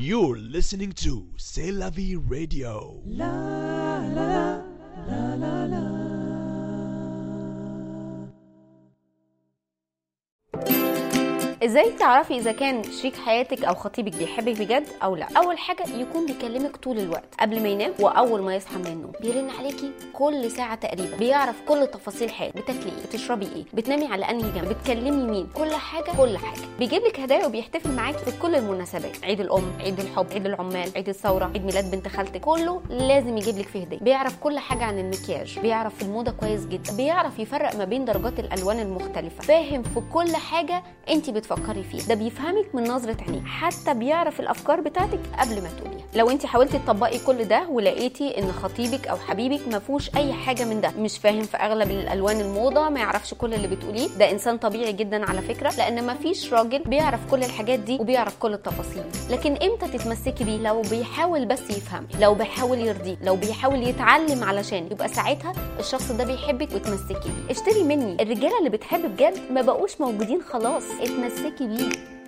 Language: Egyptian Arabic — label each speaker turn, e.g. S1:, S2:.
S1: You're listening to C'est la vie radio.
S2: ازاي تعرفي اذا كان شريك حياتك او خطيبك بيحبك بجد او لا اول حاجه يكون بيكلمك طول الوقت قبل ما ينام واول ما يصحى من النوم بيرن عليكي كل ساعه تقريبا بيعرف كل تفاصيل حياتك بتاكلي ايه بتشربي ايه بتنامي على انهي جنب بتكلمي مين كل حاجه كل حاجه بيجيب لك هدايا وبيحتفل معاكي في كل المناسبات عيد الام عيد الحب عيد العمال عيد الثوره عيد ميلاد بنت خالتك كله لازم يجيب لك فيه هديه بيعرف كل حاجه عن المكياج بيعرف في الموضه كويس جدا بيعرف يفرق ما بين درجات الالوان المختلفه فاهم في كل حاجه انت بتفكري فيها ده بيفهمك من نظره عينيه حتى بيعرف الافكار بتاعتك قبل ما تقوليها لو انت حاولتي تطبقي كل ده ولقيتي ان خطيبك او حبيبك ما فيهوش اي حاجه من ده مش فاهم في اغلب الالوان الموضه ما يعرفش كل اللي بتقوليه ده انسان طبيعي جدا على فكره لان ما فيش راجل بيعرف كل الحاجات دي وبيعرف كل التفاصيل لكن امتى تتمسكي بيه لو بيحاول بس يفهم لو بيحاول يرضيه لو بيحاول يتعلم علشان يبقى ساعتها الشخص ده بيحبك وتمسكي بيه اشتري مني الرجاله اللي بتحب بجد ما بقوش موجودين خلاص اتمسكي بيه